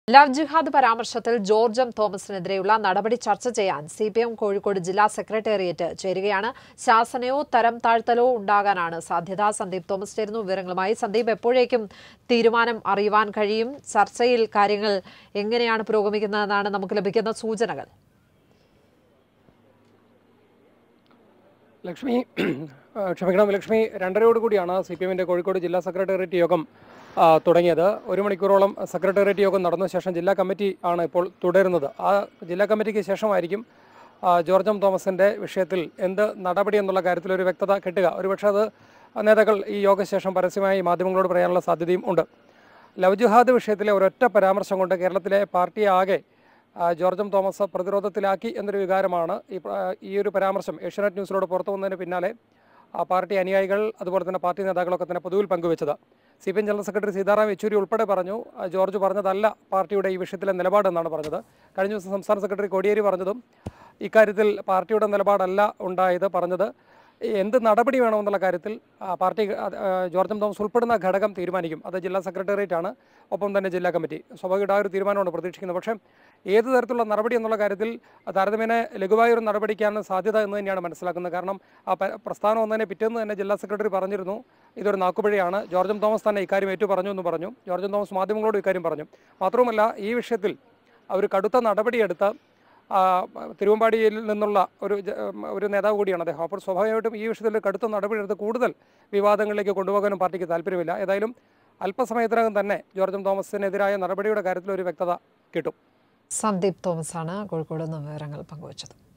love ജിഹാദ് പരാമർശത്തിൽ George M തോമസിനെതിരെയുള്ള നടപടി ചർച്ച ചെയ്യാൻ സി പി എം കോഴിക്കോട് ജില്ലാ സെക്രട്ടേറിയറ്റ് ചേരുകയാണ് ശാസനയോ തരം താഴ്ത്തലോ ഉണ്ടാകാനാണ് സാധ്യത സന്ദീപ് തോമസ് ചേരുന്നു വിവരങ്ങളുമായി സന്ദീപ് എപ്പോഴേക്കും തീരുമാനം അറിയുവാൻ കഴിയും ചർച്ചയിൽ കാര്യങ്ങൾ എങ്ങനെയാണ് പുരോഗമിക്കുന്നതെന്നാണ് നമുക്ക് ലഭിക്കുന്ന സൂചനകൾ ലക്ഷ്മി ആ, ക്ഷമിക്കണം ലക്ഷ്മി രണ്ടരയോട് കൂടിയാണ് സി പി എമ്മിൻ്റെ കോഴിക്കോട് ജില്ലാ സെക്രട്ടേറിയറ്റ് യോഗം ആ, തുടങ്ങിയത് ഒരു മണിക്കൂറോളം സെക്രട്ടേറിയറ്റ് യോഗം നടന്ന ശേഷം ജില്ലാ കമ്മിറ്റി ആണ് ഇപ്പോൾ തുടരുന്നത് ആ ജില്ലാ കമ്മിറ്റിക്ക് ശേഷമായിരിക്കും ആ, ജോർജ് എം തോമസിൻ്റെ വിഷയത്തിൽ എന്ത് നടപടി എന്നുള്ള കാര്യത്തിൽ ഒരു വ്യക്തത കിട്ടുക ഒരുപക്ഷെ അത് നേതാക്കൾ ഈ യോഗശേഷം പരസ്യമായി മാധ്യമങ്ങളോട് പറയാനുള്ള സാധ്യതയും ഉണ്ട് ലവ് ജിഹാദ് വിഷയത്തിലെ ഒരൊറ്റ പരാമർശം കൊണ്ട് കേരളത്തിലെ പാർട്ടിയെ ആകെ ആ, ജോർജ് എം തോമസ് പ്രതിരോധത്തിലാക്കി എന്നൊരു വികാരമാണ് ഈ പ്ര- ഈ ഒരു പരാമർശം ഏഷ്യാനെറ്റ് ന്യൂസിലൂടെ പുറത്തു വന്നതിന് പിന്നാലെ ആ പാർട്ടി അനുയായികൾ അതുപോലെ തന്നെ പാർട്ടി നേതാക്കളൊക്കെ തന്നെ പൊതുവിൽ പങ്കുവച്ചത് C P M general secretary Sitaram Yechury ഉൾപ്പെടെ പറഞ്ഞു ആ, ജോർജ് പറഞ്ഞതല്ല പാർട്ടിയുടെ ഈ വിഷയത്തിലെ നിലപാടെന്നാണ് പറഞ്ഞത് കഴിഞ്ഞ ദിവസം സംസ്ഥാന സെക്രട്ടറി കോടിയേരി പറഞ്ഞതും ഇക്കാര്യത്തിൽ പാർട്ടിയുടെ നിലപാടല്ല ഉണ്ടായത് പറഞ്ഞത് എന്ത് നടപടി വേണമെന്നുള്ള കാര്യത്തിൽ ആ, പാർട്ടി ആ, ആ, ജോർജ് എം തോമസ് ഉൾപ്പെടുന്ന ഘടകം തീരുമാനിക്കും അത് ജില്ലാ സെക്രട്ടേറിയറ്റ് ആണ് ഒപ്പം തന്നെ ജില്ലാ കമ്മിറ്റി സ്വാഭാവികമായിട്ട് ആ ഒരു തീരുമാനമാണ് പ്രതീക്ഷിക്കുന്നത് പക്ഷേ ഏത് തരത്തിലുള്ള നടപടി എന്നുള്ള കാര്യത്തിൽ താരതമ്യേന ലഘുവായ ഒരു നടപടിക്കാണ് സാധ്യത എന്ന് തന്നെയാണ് മനസ്സിലാക്കുന്നത് കാരണം ആ പ- പ്രസ്ഥാനം ഒന്നതിനെ പിറ്റേന്ന് തന്നെ ജില്ലാ സെക്രട്ടറി പറഞ്ഞിരുന്നു ഇതൊരു നാക്കുപിഴയാണ് ജോർജ് എം തോമസ് തന്നെ ഇക്കാര്യം ഏറ്റു പറഞ്ഞു എന്ന് പറഞ്ഞു ജോർജ് എം തോമസ് മാധ്യമങ്ങളോട് ഇക്കാര്യം പറഞ്ഞു മാത്രവുമല്ല ഈ വിഷയത്തിൽ അവർ കടുത്ത നടപടിയെടുത്ത് ആ, തിരുവമ്പാടിയിൽ നിന്നുള്ള ഒരു ജ- ഒരു നേതാവ് കൂടിയാണ് അദ്ദേഹം അപ്പോൾ സ്വാഭാവികമായിട്ടും ഈ വിഷയത്തിൽ ഒരു കടുത്ത നടപടിയെടുത്ത് കൂടുതൽ വിവാദങ്ങളിലേക്ക് കൊണ്ടുപോകാനും പാർട്ടിക്ക് താല്പര്യമില്ല ഏതായാലും അല്പസമയത്തിനകം തന്നെ ജോർജ് എം തോമസിനെതിരായ നടപടിയുടെ കാര്യത്തിൽ ഒരു വ്യക്തത കിട്ടും സന്ദീപ് തോമസാണ് കോഴിക്കോട് നിന്ന് വിവരങ്ങൾ പങ്കുവച്ചത്